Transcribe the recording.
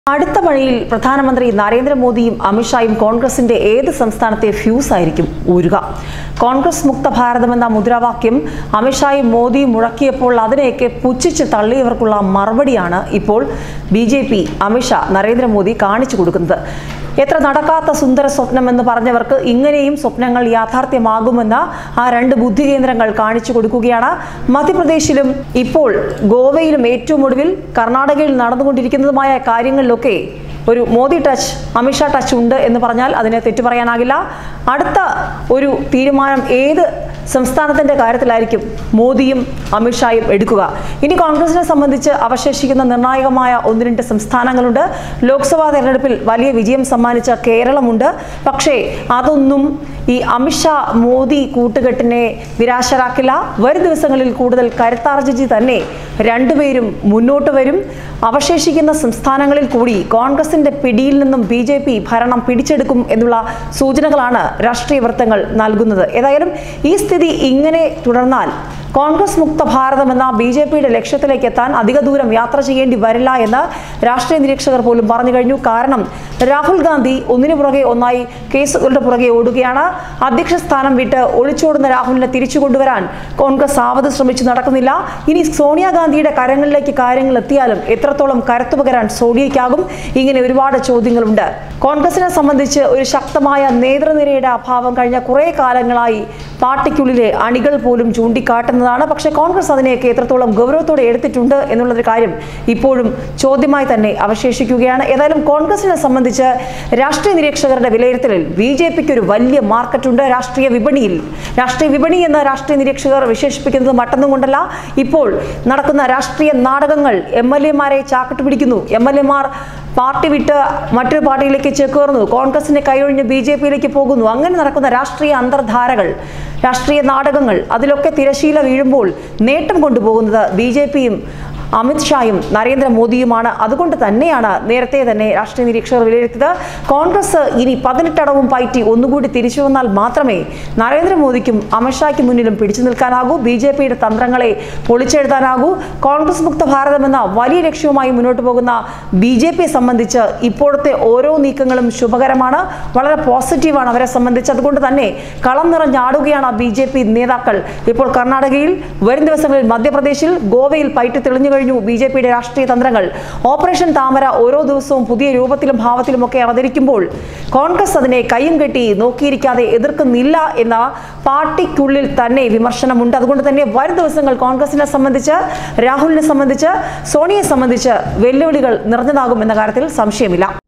അടുത്ത പണിയിൽ പ്രധാനമന്ത്രി നരേന്ദ്രമോദിയും അമിത്ഷായും കോൺഗ്രസിന്റെ ഏത് സംസ്ഥാനത്തെ ഫ്യൂസ് ആയിരിക്കും ഊരുക കോൺഗ്രസ് മുക്ത ഭാരതമെന്ന മുദ്രാവാക്യം അമിത്ഷായും മോദിയും മുഴക്കിയപ്പോൾ അതിനെയൊക്കെ പുച്ഛിച്ച് തള്ളിയവർക്കുള്ള മറുപടിയാണ് ഇപ്പോൾ B J P Amit Shah Narendra Modi കാണിച്ചു കൊടുക്കുന്നത് എത്ര നടക്കാത്ത സുന്ദര സ്വപ്നം എന്ന് പറഞ്ഞവർക്ക് ഇങ്ങനെയും സ്വപ്നങ്ങൾ യാഥാർത്ഥ്യമാകുമെന്ന ആ രണ്ട് ബുദ്ധി കേന്ദ്രങ്ങൾ കാണിച്ചു കൊടുക്കുകയാണ് മധ്യപ്രദേശിലും ഇപ്പോൾ ഗോവയിലും ഏറ്റവും ഒടുവിൽ കർണാടകയിൽ നടന്നുകൊണ്ടിരിക്കുന്നതുമായ കാര്യങ്ങളിലൊക്കെ ഒരു മോദി ടച്ച് അമിത്ഷാ ടച്ച് ഉണ്ട് എന്ന് പറഞ്ഞാൽ അതിനെ തെറ്റു പറയാനാകില്ല അടുത്ത ഒരു തീരുമാനം ഏത് സംസ്ഥാനത്തിന്റെ കാര്യത്തിലായിരിക്കും മോദിയും അമിത്ഷായും എടുക്കുക ഇനി കോൺഗ്രസിനെ സംബന്ധിച്ച് അവശേഷിക്കുന്ന നിർണായകമായ ഒന്ന് രണ്ട് സംസ്ഥാനങ്ങളുണ്ട് ലോക്സഭാ തെരഞ്ഞെടുപ്പിൽ വലിയ വിജയം സമ്മാനിച്ച കേരളമുണ്ട് പക്ഷേ അതൊന്നും ഈ അമിത്ഷാ മോദി കൂട്ടുകെട്ടിനെ നിരാശരാക്കില്ല വരും ദിവസങ്ങളിൽ കൂടുതൽ കരുത്താർജിച്ച് തന്നെ രണ്ടുപേരും മുന്നോട്ട് വരും അവശേഷിക്കുന്ന സംസ്ഥാനങ്ങളിൽ കൂടി കോൺഗ്രസിന്റെ പിടിയിൽ നിന്നും ബി ജെ പി ഭരണം പിടിച്ചെടുക്കും എന്നുള്ള സൂചനകളാണ് രാഷ്ട്രീയ വൃത്തങ്ങൾ നൽകുന്നത് ഏതായാലും ഈ സ്ഥിതി ഇങ്ങനെ തുടർന്നാൽ കോൺഗ്രസ് മുക്ത ഭാരതം എന്ന ബി ജെ പിയുടെ ലക്ഷ്യത്തിലേക്ക് എത്താൻ അധിക ദൂരം യാത്ര ചെയ്യേണ്ടി വരില്ല എന്ന് രാഷ്ട്രീയ നിരീക്ഷകർ പോലും പറഞ്ഞു കഴിഞ്ഞു കാരണം രാഹുൽ ഗാന്ധി ഒന്നിനു പുറകെ ഒന്നായി കേസുകളുടെ പുറകെ ഓടുകയാണ് അധ്യക്ഷ സ്ഥാനം വിട്ട് ഒളിച്ചോടുന്ന രാഹുലിനെ തിരിച്ചു കൊണ്ടുവരാൻ കോൺഗ്രസ് ആവത് ശ്രമിച്ചു നടക്കുന്നില്ല ഇനി സോണിയാഗാന്ധിയുടെ കരങ്ങളിലേക്ക് കാര്യങ്ങൾ എത്തിയാലും എത്രത്തോളം കരുത്തു പകരാൻ സോണിയയ്ക്കാകും ഇങ്ങനെ ഒരുപാട് ചോദ്യങ്ങളുണ്ട് കോൺഗ്രസിനെ സംബന്ധിച്ച് ഒരു ശക്തമായ നേതൃനിരയുടെ അഭാവം കഴിഞ്ഞ കുറേ കാലങ്ങളായി പാർട്ടിക്കുള്ളിലെ അണികൾ പോലും ചൂണ്ടിക്കാട്ടുന്നതാണ് പക്ഷേ കോൺഗ്രസ് അതിനെയൊക്കെ എത്രത്തോളം ഗൗരവത്തോടെ എടുത്തിട്ടുണ്ട് എന്നുള്ളൊരു കാര്യം ഇപ്പോഴും ചോദ്യമായി തന്നെ അവശേഷിക്കുകയാണ് ഏതായാലും കോൺഗ്രസിനെ സംബന്ധിച്ച് രാഷ്ട്രീയ നിരീക്ഷകരുടെ വിലയിരുത്തലിൽ ബി ജെ പിക്ക് ഒരു വലിയ മാർക്കറ്റുണ്ട് രാഷ്ട്രീയ വിപണിയിൽ രാഷ്ട്രീയ വിപണി എന്ന രാഷ്ട്രീയ നിരീക്ഷകർ വിശേഷിപ്പിക്കുന്നത് മറ്റൊന്നും കൊണ്ടല്ല ഇപ്പോൾ നടക്കുന്ന രാഷ്ട്രീയ നാടകങ്ങൾ എം എൽ എമാരെ ചാക്കിട്ട് പിടിക്കുന്നു എം എൽ എമാർ പാർട്ടി വിട്ട് മറ്റൊരു പാർട്ടിയിലേക്ക് ചേക്കേറുന്നു കോൺഗ്രസിന്റെ കൈയൊഴിഞ്ഞ് ബി ജെ പിയിലേക്ക് പോകുന്നു അങ്ങനെ നടക്കുന്ന രാഷ്ട്രീയ അന്തർധാരകൾ രാഷ്ട്രീയ നാടകങ്ങൾ അതിലൊക്കെ തിരശീല വീഴുമ്പോൾ നേട്ടം കൊണ്ടുപോകുന്നത് ബി ജെ പിയും അമിത്ഷായും നരേന്ദ്രമോദിയുമാണ് അതുകൊണ്ട് തന്നെയാണ് നേരത്തെ തന്നെ രാഷ്ട്രീയ നിരീക്ഷകർ വിലയിരുത്തിയത് കോൺഗ്രസ് ഇനി പതിനെട്ടടവും പയറ്റി ഒന്നുകൂടി തിരിച്ചു വന്നാൽ മാത്രമേ നരേന്ദ്രമോദിക്കും അമിത്ഷായ്ക്കും മുന്നിലും പിടിച്ചു നിൽക്കാനാകൂ ബി ജെ പിയുടെ തന്ത്രങ്ങളെ പൊളിച്ചെഴുതാനാകൂ കോൺഗ്രസ് മുക്ത ഭാരതം എന്ന വലിയ ലക്ഷ്യവുമായി മുന്നോട്ട് പോകുന്ന ബി ജെ പിയെ സംബന്ധിച്ച് ഇപ്പോഴത്തെ ഓരോ നീക്കങ്ങളും ശുഭകരമാണ് വളരെ പോസിറ്റീവാണ് അവരെ സംബന്ധിച്ച് അതുകൊണ്ട് തന്നെ കളം നിറഞ്ഞാടുകയാണ് ബി ജെ പി നേതാക്കൾ ഇപ്പോൾ കർണാടകയിൽ വരും ദിവസങ്ങളിൽ മധ്യപ്രദേശിൽ ഗോവയിൽ പയറ്റി തെളിഞ്ഞു കഴിഞ്ഞു ബി ജെ പിയുടെ രാഷ്ട്രീയ തന്ത്രങ്ങൾ ഓപ്പറേഷൻ താമര ഓരോ ദിവസവും പുതിയ രൂപത്തിലും ഭാവത്തിലും ഒക്കെ അവതരിക്കുമ്പോൾ കോൺഗ്രസ് അതിനെ കയ്യും കെട്ടി നോക്കിയിരിക്കാതെ എതിർക്കുന്നില്ല എന്ന പാർട്ടിക്കുള്ളിൽ തന്നെ വിമർശനമുണ്ട് അതുകൊണ്ട് തന്നെ വരും ദിവസങ്ങൾ കോൺഗ്രസിനെ സംബന്ധിച്ച് രാഹുലിനെ സംബന്ധിച്ച് സോണിയെ സംബന്ധിച്ച് വെല്ലുവിളികൾ നിറഞ്ഞതാകും എന്ന കാര്യത്തിൽ സംശയമില്ല